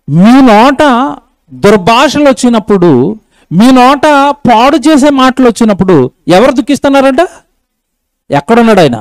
మీ నోట దుర్భాషలు వచ్చినప్పుడు మీ నోట పాడు చేసే మాటలు వచ్చినప్పుడు ఎవరు దుఃఖిస్తున్నారంట ఎక్కడున్నాడు ఆయన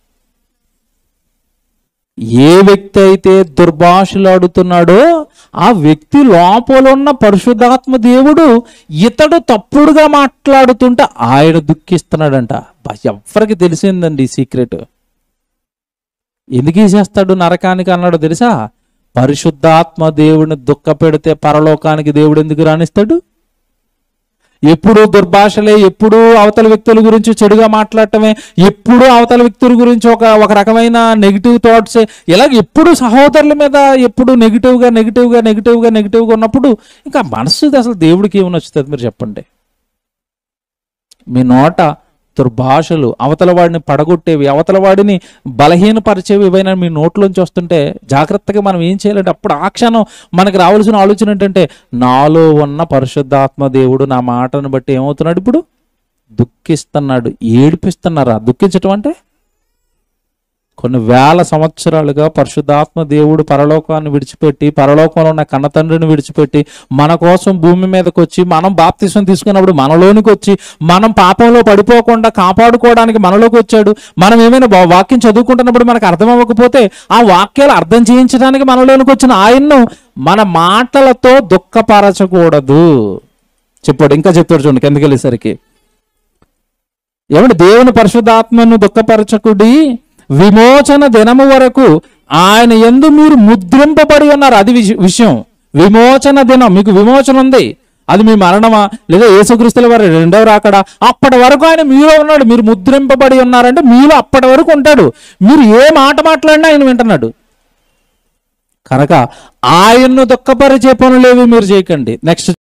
ఏ వ్యక్తి అయితే దుర్భాషలాడుతున్నాడో ఆ వ్యక్తి లోపల ఉన్న పరిశుద్ధాత్మ దేవుడు ఇతడు తప్పుడుగా మాట్లాడుతుంటే ఆయన దుఃఖిస్తున్నాడంట బా, ఎవ్వరికి తెలిసిందండి ఈ సీక్రెట్ ఎందుకు చేస్తాడు నరకానికి అన్నాడు తెలుసా పరిశుద్ధాత్మ దేవుడిని దుఃఖ పెడితే పరలోకానికి దేవుడు ఎందుకు రాణిస్తాడు ఎప్పుడు దుర్భాషలే ఎప్పుడు అవతల వ్యక్తుల గురించి చెడుగా మాట్లాడటమే ఎప్పుడు అవతల వ్యక్తుల గురించి ఒక ఒక రకమైన నెగిటివ్ థాట్స్ ఇలాగ ఎప్పుడు సహోదరుల మీద ఎప్పుడు నెగిటివ్గా నెగిటివ్గా నెగిటివ్గా నెగిటివ్గా ఉన్నప్పుడు ఇంకా మనసు అసలు దేవుడికి ఏమి నచ్చుతుంది మీరు చెప్పండి మీ నోట దుర్భాషలు అవతల వాడిని పడగొట్టేవి అవతల వాడిని బలహీనపరిచేవి ఏవైనా మీ నోట్లోంచి వస్తుంటే జాగ్రత్తగా మనం ఏం చేయాలంటే అప్పుడు ఆ క్షణం మనకి రావాల్సిన ఆలోచన ఏంటంటే నాలో ఉన్న పరిశుద్ధాత్మ దేవుడు నా మాటను బట్టి ఏమవుతున్నాడు ఇప్పుడు దుఃఖిస్తున్నాడు ఏడిపిస్తున్నారా దుఃఖించటం అంటే కొన్ని వేల సంవత్సరాలుగా పరిశుద్ధాత్మ దేవుడు పరలోకాన్ని విడిచిపెట్టి పరలోకంలో ఉన్న కన్న తండ్రిని విడిచిపెట్టి మన కోసం భూమి మీదకి వచ్చి మనం బాప్తిసం తీసుకున్నప్పుడు మనలోనికి వచ్చి మనం పాపంలో పడిపోకుండా కాపాడుకోవడానికి మనలోకి వచ్చాడు మనం ఏమైనా వా- వాక్యం చదువుకుంటున్నప్పుడు మనకు అర్థం అవ్వకపోతే ఆ వాక్యాలు అర్థం చేయించడానికి మనలోనికి వచ్చిన ఆయన్ను మన మాటలతో దుఃఖపరచకూడదు చెప్పాడు ఇంకా చెప్తాడు చూడండి కిందకి వెళ్ళేసరికి ఏమంటే దేవుని పరిశుద్ధాత్మను దుఃఖపరచకుడి విమోచన దినము వరకు ఆయన ఎందు మీరు ముద్రింపబడి ఉన్నారు అది విష- విషయం విమోచన దినం మీకు విమోచన ఉంది అది మీ మరణమా లేదా యేసుక్రీస్తుల వారి రెండవ రాకడా అప్పటి వరకు ఆయన మీలో ఉన్నాడు మీరు ముద్రింపబడి ఉన్నారంటే మీలో అప్పటి వరకు ఉంటాడు మీరు ఏ మాట మాట్లాడినా ఆయన వింటున్నాడు కనుక ఆయన్ను దుఃఖపరిచే పనులేవి మీరు చేయకండి నెక్స్ట్